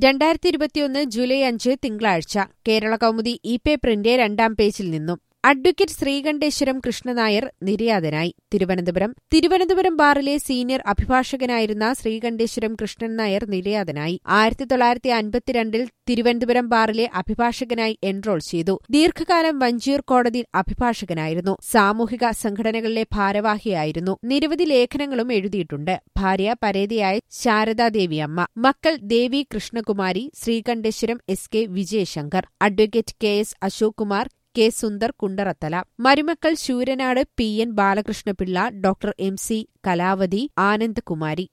രണ്ടായിരത്തി ഇരുപത്തിയൊന്ന് ജൂലൈ അഞ്ച് തിങ്കളാഴ്ച കേരള കൗമുദി ഇ പേപ്പറിന്റെ രണ്ടാം പേജിൽ നിന്നും അഡ്വക്കേറ്റ് ശ്രീകണ്ഠേശ്വരം കൃഷ്ണനായർ നിര്യാതനായി തിരുവനന്തപുരം തിരുവനന്തപുരം ബാറിലെ സീനിയർ അഭിഭാഷകനായിരുന്ന ശ്രീകണ്ഠേശ്വരം കൃഷ്ണൻ നായർ നിര്യാതനായി ആയിരത്തി തൊള്ളായിരത്തി അൻപത്തിരണ്ടിൽ തിരുവനന്തപുരം ബാറിലെ അഭിഭാഷകനായി എൻറോൾ ചെയ്തു ദീർഘകാലം വഞ്ചിയൂർ കോടതിയിൽ അഭിഭാഷകനായിരുന്നു സാമൂഹിക സംഘടനകളിലെ ഭാരവാഹിയായിരുന്നു നിരവധി ലേഖനങ്ങളും എഴുതിയിട്ടുണ്ട് ഭാര്യ പരേതയായ ശാരദാദേവി അമ്മ മക്കൾ Devi Krishnakumari Sreekanteswaram S K Vijayasankar advocate K S Ashok Kumar K Sundar Kundarathala മരുമക്കൾ Sooranad P N Balakrishnapillai doctor M C Kalavathi ആനന്ദകുമാരി